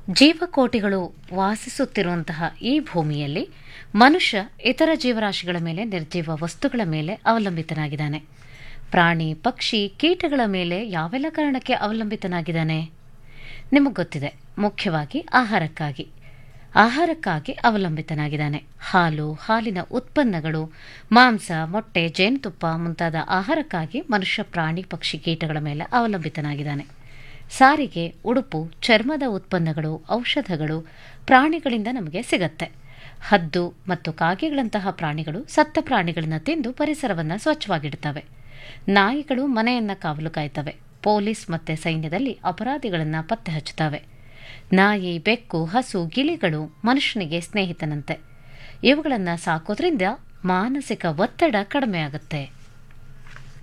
ಜೀವಕೋಟಿಗಳು ವಾಸಿಸುತ್ತಿರುವಂತಹ ಈ ಭೂಮಿಯಲ್ಲಿ ಮನುಷ್ಯ ಇತರ ಜೀವರಾಶಿಗಳ ಮೇಲೆ ನಿರ್ಜೀವ ವಸ್ತುಗಳ ಮೇಲೆ ಅವಲಂಬಿತನಾಗಿದ್ದಾನೆ ಪ್ರಾಣಿ ಪಕ್ಷಿ ಕೀಟಗಳ ಮೇಲೆ ಯಾವೆಲ್ಲ ಕಾರಣಕ್ಕೆ ಅವಲಂಬಿತನಾಗಿದ್ದಾನೆ ನಿಮಗೆ ಗೊತ್ತಿದೆ ಮುಖ್ಯವಾಗಿ ಆಹಾರಕ್ಕಾಗಿ ಆಹಾರಕ್ಕಾಗಿ ಅವಲಂಬಿತನಾಗಿದ್ದಾನೆ ಹಾಲು ಹಾಲಿನ ಉತ್ಪನ್ನಗಳು ಮಾಂಸ ಮೊಟ್ಟೆ ಜೇನುತುಪ್ಪ ಮುಂತಾದ ಆಹಾರಕ್ಕಾಗಿ ಮನುಷ್ಯ ಪ್ರಾಣಿ ಪಕ್ಷಿ ಕೀಟಗಳ ಮೇಲೆ ಅವಲಂಬಿತನಾಗಿದ್ದಾನೆ ಸಾರಿಗೆ ಉಡುಪು ಚರ್ಮದ ಉತ್ಪನ್ನಗಳು ಔಷಧಗಳು ಪ್ರಾಣಿಗಳಿಂದ ನಮಗೆ ಸಿಗತ್ತೆ ಹದ್ದು ಮತ್ತು ಕಾಗೆಗಳಂತಹ ಪ್ರಾಣಿಗಳು ಸತ್ತ ಪ್ರಾಣಿಗಳನ್ನು ತಿಂದು ಪರಿಸರವನ್ನು ಸ್ವಚ್ಛವಾಗಿಡುತ್ತವೆ ನಾಯಿಗಳು ಮನೆಯನ್ನು ಕಾವಲು ಕಾಯ್ತವೆ ಪೊಲೀಸ್ ಮತ್ತು ಸೈನ್ಯದಲ್ಲಿ ಅಪರಾಧಿಗಳನ್ನು ಪತ್ತೆ ಹಚ್ಚುತ್ತವೆ ನಾಯಿ ಬೆಕ್ಕು ಹಸು ಗಿಳಿಗಳು ಮನುಷ್ಯನಿಗೆ ಸ್ನೇಹಿತನಂತೆ ಇವುಗಳನ್ನು ಸಾಕೋದ್ರಿಂದ ಮಾನಸಿಕ ಒತ್ತಡ ಕಡಿಮೆ ಆಗುತ್ತೆ